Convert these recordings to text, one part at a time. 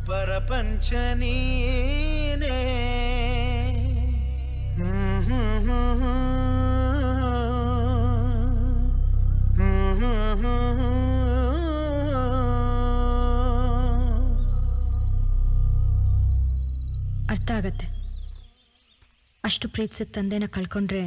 ಪರಪಂಚ ನೀನೇ ಹ್ಮ್ ಹ್ಮ್ ಹ್ಮ್ ಹ್ಮ್ ಹ್ಮ್ ಹ್ಮ್ ಹ್ಮ್ ಅರ್ಥ ಆಗತ್ತೆ ಅಷ್ಟು ಪ್ರೀತಿಸಿದ ತಂದೆನ ಕಳ್ಕೊಂಡ್ರೆ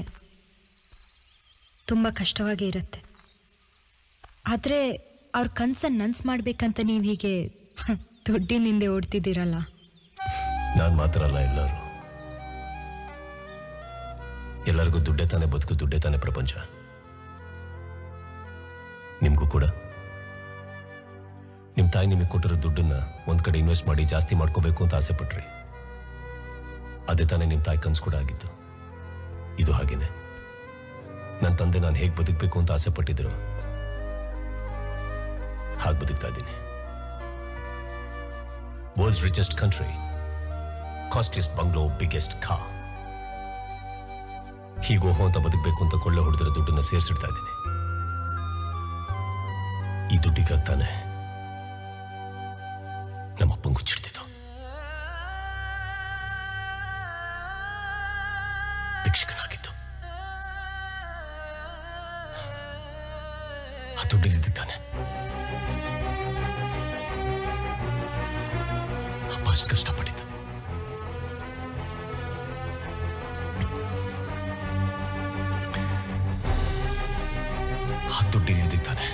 ತುಂಬ ಕಷ್ಟವಾಗೇ ಇರುತ್ತೆ ಆದರೆ ಅವ್ರ ಕನ್ಸನ್ನು ನನ್ಸ್ ಮಾಡ್ಬೇಕಂತ ನೀವು ಹೀಗೆ ದುಡ್ಡಿನ ಹಿಂದೆ ಓಡ್ತಿದ್ದೀರಲ್ಲ ನಾನು ಮಾತ್ರ ಅಲ್ಲ ಎಲ್ಲರೂ ಎಲ್ಲರಿಗೂ ದುಡ್ಡೇ ತಾನೇ ಬದುಕು ದುಡ್ಡೇ ತಾನೇ ಪ್ರಪಂಚ ನಿಮಗೂ ಕೂಡ ನಿಮ್ಮ ತಾಯಿ ನಿಮಗೆ ಕೊಟ್ಟಿರೋ ದುಡ್ಡನ್ನ ಒಂದ್ ಕಡೆ ಇನ್ವೆಸ್ಟ್ ಮಾಡಿ ಜಾಸ್ತಿ ಮಾಡ್ಕೋಬೇಕು ಅಂತ ಆಸೆ ಪಟ್ರಿ ಅದೇ ತಾನೇ ನಿಮ್ಮ ತಾಯಿ ಕನ್ಸು ಕೂಡ ಆಗಿತ್ತು ಇದು ಹಾಗೇನೆ ನನ್ನ ತಂದೆ ನಾನು ಹೇಗೆ ಬದುಕಬೇಕು ಅಂತ ಆಸೆ ಪಟ್ಟಿದ್ರು ಹಾಗೆ ಬದುಕ್ತಾ ಇದ್ದೀನಿ world's richest country costliest bungalow biggest ಖಾ ಹೀಗೋ ಅಂತ ಬದುಕಬೇಕು ಅಂತ ಕೊಳ್ಳೆ ಹೊಡೆದಿರೋ ದುಡ್ಡನ್ನ ಸೇರಿಸಿಡ್ತಾ ಇದ್ದೀನಿ ಈ ದುಡ್ಡಿಗಾಗಿ ತಾನೆ ನಮ್ಮಪ್ಪಂಗೆ ಹುಚ್ಚಿಡ್ತಿದ್ದು ಭಿಕ್ಷಕನಾಗಿದ್ದು ಆ ದುಡ್ಡಲ್ಲಿದ್ದು ತಾನೆ ಅಪ್ಪ ಅಷ್ಟು ಕಷ್ಟಪಟ್ಟಿದ್ದು ಆ ದುಡ್ಡು ಇಲ್ಲಿದ್ದಾನೆ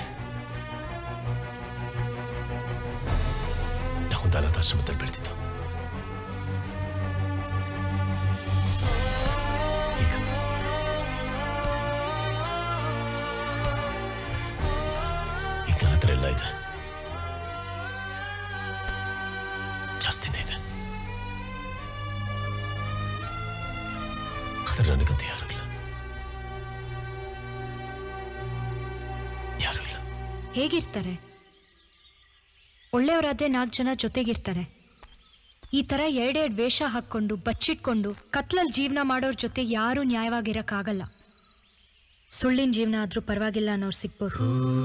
ನಾವು ಅನಾಥಾಶ್ರಮದಲ್ಲಿ ಬೆಳೆದಿದ್ದು ಈಗ ಈಗ ನನ್ನ ಹತ್ರ ಎಲ್ಲ ಇದೆ ಜಾಸ್ತಿನೇ ಇದೆ ಆದ್ರೆ ನನಗಂತ ಯಾರು ಇಲ್ಲ ಯಾರು ಇಲ್ಲ ಹೇಗಿರ್ತಾರೆ ಒಳ್ಳೆಯವರಾದ್ರೆ ನಾಲ್ಕು ಜನ ಜೊತೆಗಿರ್ತಾರೆ ಈ ಥರ ಎರಡೆರಡು ವೇಷ ಹಾಕ್ಕೊಂಡು ಬಚ್ಚಿಟ್ಕೊಂಡು ಕತ್ಲಲ್ಲಿ ಜೀವನ ಮಾಡೋರ್ ಜೊತೆ ಯಾರೂ ನ್ಯಾಯವಾಗಿರೋಕ್ಕಾಗಲ್ಲ ಸುಳ್ಳಿನ ಜೀವನ ಆದರೂ ಪರವಾಗಿಲ್ಲ ಅನ್ನೋರು ಸಿಗ್ಬೋದು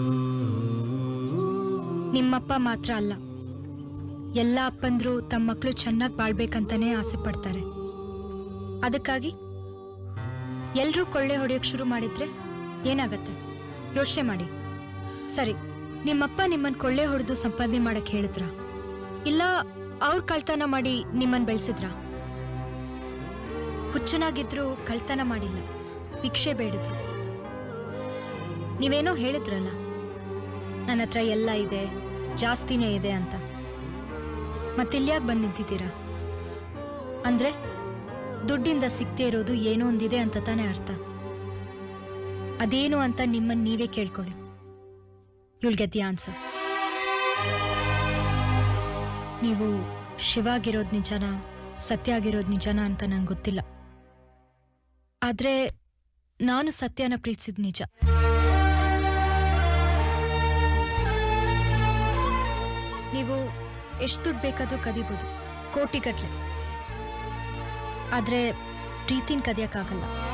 ನಿಮ್ಮಪ್ಪ ಮಾತ್ರ ಅಲ್ಲ ಎಲ್ಲ ಅಪ್ಪಂದ್ರು ತಮ್ಮ ಮಕ್ಕಳು ಚೆನ್ನಾಗಿ ಬಾಳ್ಬೇಕಂತಾನೇ ಆಸೆ ಪಡ್ತಾರೆ ಅದಕ್ಕಾಗಿ ಎಲ್ಲರೂ ಕೊಳ್ಳೆ ಹೊಡೆಯೋಕೆ ಶುರು ಮಾಡಿದ್ರೆ ಏನಾಗತ್ತೆ ಯೋಚನೆ ಮಾಡಿ ಸರಿ ನಿಮ್ಮಪ್ಪ ನಿಮ್ಮನ್ನ ಕೊಳ್ಳೆ ಹೊಡೆದು ಸಂಪಾದನೆ ಮಾಡಕ್ ಹೇಳಿದ್ರ ಇಲ್ಲ ಅವ್ರ ಕಳ್ತನ ಮಾಡಿ ನಿಮ್ಮನ್ನ ಬೆಳೆಸಿದ್ರ ಹುಚ್ಚನಾಗಿದ್ರು ಕಳ್ತನ ಮಾಡಿಲ್ಲ ಭಿಕ್ಷೆ ಬೇಡಿದ್ರು ನೀವೇನೋ ಹೇಳಿದ್ರಲ್ಲ ನನ್ನ ಹತ್ರ ಎಲ್ಲ ಇದೆ ಜಾಸ್ತಿನೇ ಇದೆ ಅಂತ ಮತ್ತಿಲ್ಯಾಕೆ ಬಂದು ನಿಂತಿದ್ದೀರಾ ಅಂದ್ರೆ ದುಡ್ಡಿಂದ ಸಿಗ್ದೇ ಇರೋದು ಏನೋ ಒಂದಿದೆ ಅಂತ ತಾನೇ ಅರ್ಥ ಅದೇನು ಅಂತ ನಿಮ್ಮನ್ನ ನೀವೇ ಕೇಳ್ಕೊಳ್ಳಿ ಯುಲ್ ಗೆಟ್ ದಿ ಆನ್ಸರ್ ನೀವು ಶಿವ ಆಗಿರೋದು ನಿಜನಾ ಸತ್ಯ ಆಗಿರೋದು ನಿಜನಾ ಅಂತ ನಂಗೆ ಗೊತ್ತಿಲ್ಲ ಆದ್ರೆ ನಾನು ಸತ್ಯನ ಪ್ರೀತಿಸಿದ ನಿಜ ನೀವು ಎಷ್ಟು ದುಡ್ಡು ಬೇಕಾದ್ರೂ ಕದಿಬೋದು ಕೋಟಿಗಟ್ಲೆ ಆದ್ರೆ ಪ್ರೀತಿನ ಕದಿಯಕ್ಕಾಗಲ್ಲ